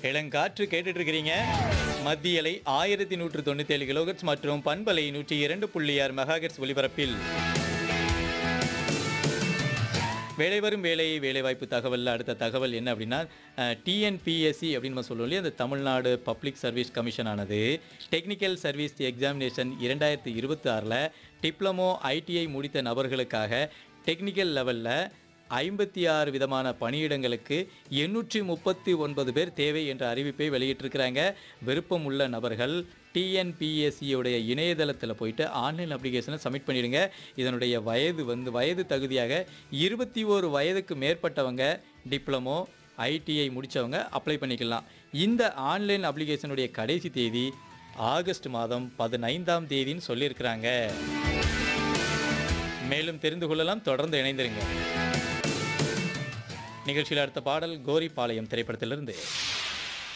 இளங்காற்று கேட்டுட்டு இருக்கிறீங்க மத்திய அலை ஆயிரத்தி நூற்று தொண்ணூத்தி ஏழு கிலோகட்ஸ் மற்றும் பண்பலை நூற்றி இரண்டு புள்ளி ஆறு மெகாகட்ஸ் ஒலிபரப்பில் வேலை வரும் வேலை வேலைவாய்ப்பு தகவலில் அடுத்த தகவல் என்ன அப்படின்னா டிஎன்பிஎஸ்சி அப்படின்னு நம்ம சொல்லுவோம் இல்லையா அந்த தமிழ்நாடு பப்ளிக் சர்வீஸ் கமிஷன் ஆனது டெக்னிக்கல் சர்வீஸ் எக்ஸாமினேஷன் இரண்டாயிரத்தி இருபத்தி ஆறில் டிப்ளமோ ஐடிஐ முடித்த நபர்களுக்காக டெக்னிக்கல் லெவலில் ஐம்பத்தி ஆறு விதமான பணியிடங்களுக்கு எண்ணூற்றி முப்பத்தி ஒன்பது பேர் தேவை என்ற அறிவிப்பை வெளியிட்டிருக்கிறாங்க விருப்பம் உள்ள நபர்கள் டிஎன்பிஎஸ்சியோடைய இணையதளத்தில் போயிட்டு ஆன்லைன் அப்ளிகேஷனை சப்மிட் பண்ணிடுங்க இதனுடைய வயது வந்து வயது தகுதியாக இருபத்தி ஓரு வயதுக்கு மேற்பட்டவங்க டிப்ளமோ ஐடிஐ முடித்தவங்க அப்ளை பண்ணிக்கலாம் இந்த ஆன்லைன் அப்ளிகேஷனுடைய கடைசி தேதி ஆகஸ்ட் மாதம் பதினைந்தாம் தேதின்னு சொல்லியிருக்கிறாங்க மேலும் தெரிந்து கொள்ளலாம் தொடர்ந்து இணைந்திருங்க நிகழ்ச்சியில் அடுத்த பாடல் கோரிப்பாளையம் திரைப்படத்திலிருந்து